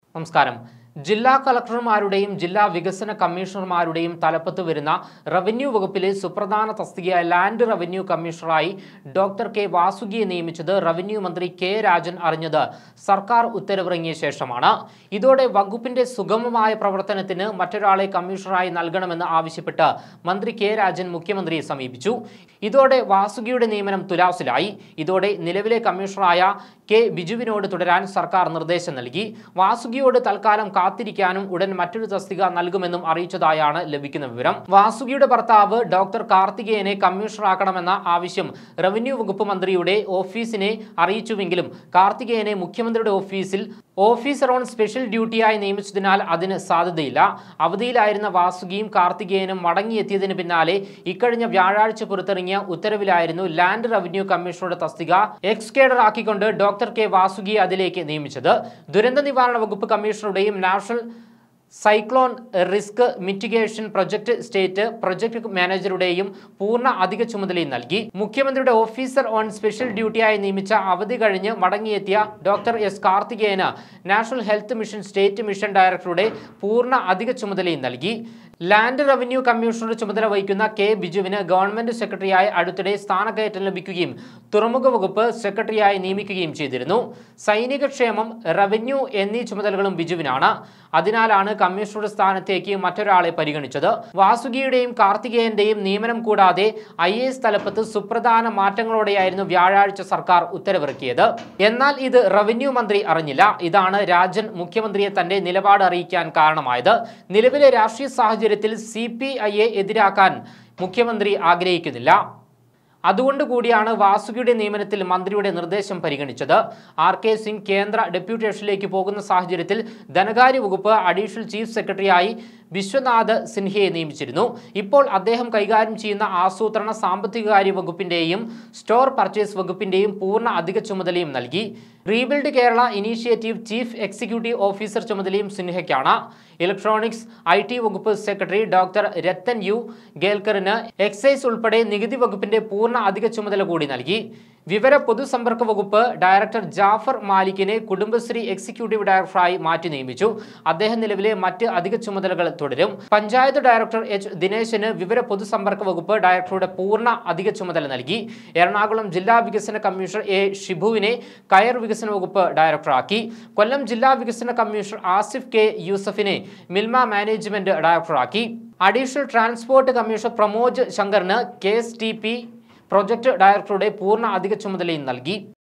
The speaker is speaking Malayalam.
നമസ്കാരം ജില്ലാ കളക്ടർമാരുടെയും ജില്ലാ വികസന കമ്മീഷണർമാരുടെയും തലപ്പത്ത് വരുന്ന റവന്യൂ വകുപ്പിലെ സുപ്രധാന തസ്തികയായ ലാൻഡ് റവന്യൂ കമ്മീഷണറായി ഡോക്ടർ കെ വാസുകിയെ നിയമിച്ചത് റവന്യൂ മന്ത്രി കെ രാജൻ അറിഞ്ഞത് സർക്കാർ ഉത്തരവിറങ്ങിയ ശേഷമാണ് ഇതോടെ വകുപ്പിന്റെ സുഗമമായ പ്രവർത്തനത്തിന് മറ്റൊരാളെ കമ്മീഷണറായി നൽകണമെന്ന് ആവശ്യപ്പെട്ട് മന്ത്രി കെ രാജൻ മുഖ്യമന്ത്രിയെ സമീപിച്ചു ഇതോടെ വാസുകിയുടെ നിയമനം തുലാസിലായി ഇതോടെ നിലവിലെ കമ്മീഷണറായ കെ ബിജുവിനോട് തുടരാൻ സർക്കാർ നിർദ്ദേശം നൽകി വാസുകിയോട് തൽക്കാലം കാത്തിരിക്കാനും ഉടൻ മറ്റൊരു തസ്തിക നൽകുമെന്നും അറിയിച്ചതായാണ് ലഭിക്കുന്ന വിവരം വാസുകിയുടെ ഭർത്താവ് ഡോക്ടർ കാർത്തികേയനെ കമ്മീഷണറാക്കണമെന്ന ആവശ്യം റവന്യൂ വകുപ്പ് മന്ത്രിയുടെ ഓഫീസിനെ അറിയിച്ചുവെങ്കിലും കാർത്തികേയനെ മുഖ്യമന്ത്രിയുടെ ഓഫീസിൽ ഓഫീസർ ഓൺ സ്പെഷ്യൽ ഡ്യൂട്ടിയായി നിയമിച്ചതിനാൽ അതിന് സാധ്യതയില്ല അവധിയിലായിരുന്ന വാസുകിയും കാർത്തികേയനും മടങ്ങിയെത്തിയതിന് പിന്നാലെ ഇക്കഴിഞ്ഞ വ്യാഴാഴ്ച പുറത്തിറങ്ങിയ ഉത്തരവിലായിരുന്നു ലാൻഡ് റവന്യൂ കമ്മീഷണറുടെ തസ്തിക എക്സ് കേഡർ ആക്കിക്കൊണ്ട് ഡോക്ടർ കെ വാസുകിയെ അതിലേക്ക് നിയമിച്ചത് ദുരന്ത നിവാരണ വകുപ്പ് കമ്മീഷണറുടെയും national cyclone risk mitigation project state project മാനേജറുടെയും പൂർണ്ണ അധിക ചുമതലയും നൽകി മുഖ്യമന്ത്രിയുടെ ഓഫീസർ ഓൺ സ്പെഷ്യൽ ഡ്യൂട്ടിയായി നിയമിച്ച അവധി കഴിഞ്ഞ് മടങ്ങിയെത്തിയ ഡോക്ടർ എസ് കാർത്തികേയന് national health mission state mission ഡയറക്ടറുടെ പൂർണ്ണ അധിക ചുമതലയും നൽകി ലാൻഡ് റവന്യൂ കമ്മീഷണറുടെ ചുമതല വഹിക്കുന്ന കെ ബിജുവിന് ഗവൺമെന്റ് സെക്രട്ടറിയായി അടുത്തിടെ സ്ഥാനക്കയറ്റം ലഭിക്കുകയും തുറമുഖ വകുപ്പ് സെക്രട്ടറിയായി നിയമിക്കുകയും ചെയ്തിരുന്നു സൈനിക ക്ഷേമം റവന്യൂ എന്നീ ചുമതലകളും ബിജുവിനാണ് അതിനാലാണ് കമ്മീഷണറുടെ സ്ഥാനത്തേക്ക് മറ്റൊരാളെ പരിഗണിച്ചത് വാസുകിയുടെയും കാർത്തികേയന്റെയും നിയമനം കൂടാതെ ഐ എ എസ് തലപ്പത്ത് സുപ്രധാന മാറ്റങ്ങളോടെയായിരുന്നു വ്യാഴാഴ്ച സർക്കാർ ഉത്തരവിറക്കിയത് എന്നാൽ ഇത് റവന്യൂ മന്ത്രി അറിഞ്ഞില്ല ഇതാണ് രാജൻ മുഖ്യമന്ത്രിയെ തന്റെ നിലപാട് അറിയിക്കാൻ കാരണമായത് നിലവിലെ രാഷ്ട്രീയ സാഹചര്യത്തിൽ സി പി ഐയെ എതിരാക്കാൻ മുഖ്യമന്ത്രി ആഗ്രഹിക്കുന്നില്ല അതുകൊണ്ട് കൂടിയാണ് വാസുകിയുടെ നിയമനത്തിൽ മന്ത്രിയുടെ നിർദ്ദേശം പരിഗണിച്ചത് ആർ കെ സിംഗ് കേന്ദ്ര ഡെപ്യൂട്ടേഷനിലേക്ക് പോകുന്ന സാഹചര്യത്തിൽ ധനകാര്യ വകുപ്പ് അഡീഷണൽ ചീഫ് സെക്രട്ടറിയായി വിശ്വനാഥ് സിൻഹയെ നിയമിച്ചിരുന്നു ഇപ്പോൾ അദ്ദേഹം കൈകാര്യം ചെയ്യുന്ന ആസൂത്രണ സാമ്പത്തികകാര്യ വകുപ്പിന്റെയും സ്റ്റോർ പർച്ചേസ് വകുപ്പിന്റെയും പൂർണ്ണ അധിക ചുമതലയും നൽകി rebuild Kerala initiative chief executive officer ചുമതലയും സിൻഹയ്ക്കാണ് ഇലക്ട്രോണിക്സ് ഐ ടി വകുപ്പ് സെക്രട്ടറി ഡോക്ടർ രത്തൻ യു ഗേൽക്കറിന് എക്സൈസ് ഉൾപ്പെടെ നികുതി വകുപ്പിന്റെ പൂർണ്ണ അധിക ചുമതല കൂടി നൽകി വിവര പൊതുസമ്പർക്ക വകുപ്പ് ഡയറക്ടർ ജാഫർ മാലിക്കിനെ കുടുംബശ്രീ എക്സിക്യൂട്ടീവ് ഡയറക്ടറായി മാറ്റി നിയമിച്ചു അദ്ദേഹം നിലവിലെ മറ്റ് അധിക ചുമതലകൾ തുടരും പഞ്ചായത്ത് ഡയറക്ടർ എച്ച് ദിനേശന് വിവര പൊതുസമ്പർക്ക വകുപ്പ് ഡയറക്ടറുടെ പൂർണ്ണ അധിക ചുമതല നൽകി എറണാകുളം ജില്ലാ വികസന കമ്മീഷണർ എ ഷിബുവിനെ കയർ വികസന വകുപ്പ് ഡയറക്ടറാക്കി കൊല്ലം ജില്ലാ വികസന കമ്മീഷണർ ആസിഫ് കെ യൂസഫിനെ മിൽമ മാനേജ്മെന്റ് ഡയറക്ടറാക്കി അഡീഷണൽ ട്രാൻസ്പോർട്ട് കമ്മീഷണർ പ്രമോദ് ശങ്കറിന് K S T P project ഡയറക്ടറുടെ പൂർണ്ണ അധിക ചുമതലയും നൽകി